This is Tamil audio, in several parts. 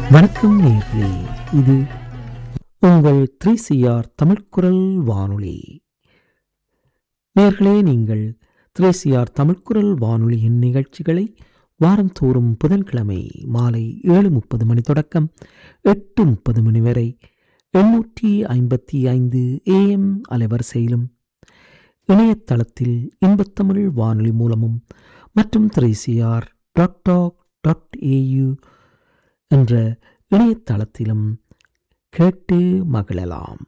வணக்கம் நேர்களே இது உங்கள் த்ரீ சிஆர் தமிழ்குரல் வானொலி நேர்களே நீங்கள் த்ரீ சிஆர் தமிழ்குரல் வானொலியின் நிகழ்ச்சிகளை வாரந்தோறும் புதன்கிழமை மாலை ஏழு முப்பது மணி தொடக்கம் எட்டு முப்பது மணி வரை எண்ணூற்றி ஐம்பத்தி ஐந்து ஏஎம் அலைவரிசையிலும் இணையதளத்தில் இன்பத்தமிழ் வானொலி மூலமும் மற்றும் three CR dot org dot AU என்ற இணையதளத்திலும் கேட்டு மகிழலாம்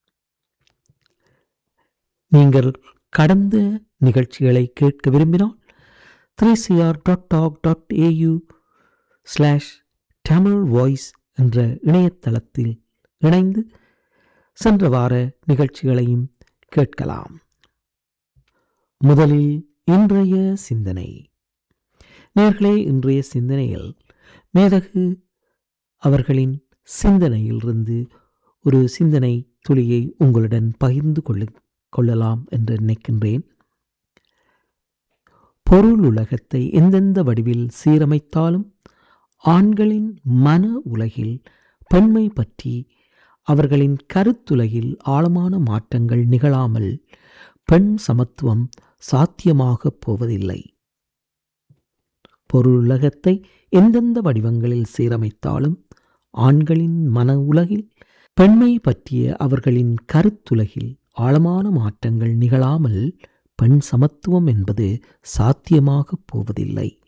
நீங்கள் கடந்த நிகழ்ச்சிகளை கேட்க விரும்பினால் three CR dot org dot AU slash Tamil voice என்ற இணையதளத்தில் இணைந்து சென்ற வார நிகழ்ச்சிகளையும் கேட்கலாம் முதலில் இன்றைய சிந்தனை நேர்களே இன்றைய சிந்தனையில் மேதகு அவர்களின் சிந்தனையிலிருந்து ஒரு சிந்தனை துளியை உங்களுடன் பகிர்ந்து கொள்ள கொள்ளலாம் என்று நினைக்கின்றேன் பொருள் உலகத்தை எந்தெந்த வடிவில் சீரமைத்தாலும் ஆண்களின் மன உலகில் பெண்மை பற்றி அவர்களின் கருத்துலகில் ஆழமான மாற்றங்கள் நிகழாமல் பெண் சமத்துவம் சாத்தியமாகப் போவதில்லை பொருளுலகத்தை எந்தெந்த வடிவங்களில் சீரமைத்தாலும் ஆண்களின் மன உலகில் பெண்மை பற்றிய அவர்களின் கருத்துலகில் ஆழமான மாற்றங்கள் நிகழாமல் பெண் சமத்துவம் என்பது சாத்தியமாகப் போவதில்லை